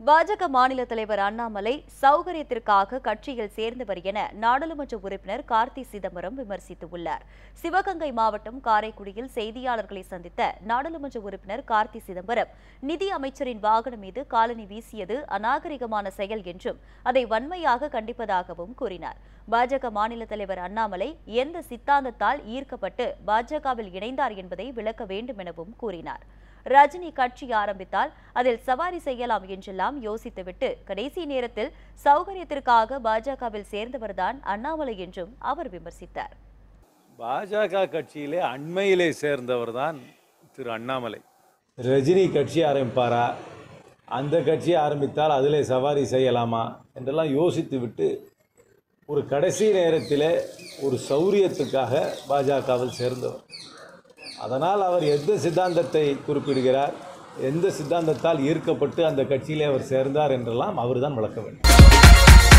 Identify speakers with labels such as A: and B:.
A: பாஜக மாநில தலைவர் அண்ணாமலை சௌகரியத்திற்காக கட்சியில் சேர்ந்தவர் என நாடாளுமன்ற உறுப்பினர் கார்த்தி சிதம்பரம் விமர்சித்துள்ளார் சிவகங்கை மாவட்டம் காரைக்குடியில் செய்தியாளர்களை சந்தித்த நாடாளுமன்ற உறுப்பினர் கார்த்தி சிதம்பரம் நிதி அமைச்சரின் வாகனம் மீது காலனி வீசியது அநாகரிகமான செயல் என்றும் அதை வன்மையாக கண்டிப்பதாகவும் கூறினார் பாஜக மாநில தலைவர் அண்ணாமலை எந்த சித்தாந்தத்தால் ஈர்க்கப்பட்டு பாஜகவில் இணைந்தார் என்பதை விளக்க வேண்டும் எனவும் கூறினார் ரஜினி கட்சி ஆரம்பித்தால் அதில் சவாரி செய்யலாம் என்றெல்லாம் யோசித்துவிட்டு கடைசி நேரத்தில் சௌகரியத்திற்காக பாஜகவில் சேர்ந்தவர்தான் அண்ணாமலை என்றும் அவர் விமர்சித்தார்
B: பாஜக கட்சியிலே அண்மையிலே சேர்ந்தவர் தான் திரு அண்ணாமலை
C: ரஜினி கட்சி ஆரம்பிப்பாரா அந்த கட்சியை ஆரம்பித்தால் அதிலே சவாரி செய்யலாமா என்றெல்லாம் யோசித்து விட்டு ஒரு கடைசி நேரத்தில் ஒரு சௌரியத்துக்காக பாஜகவில் சேர்ந்தவர் அதனால் அவர் எந்த சித்தாந்தத்தை குறிப்பிடுகிறார் எந்த சித்தாந்தத்தால் ஈர்க்கப்பட்டு அந்த கட்சியிலே அவர் சேர்ந்தார் என்றெல்லாம் அவர்தான் விளக்க வேண்டும்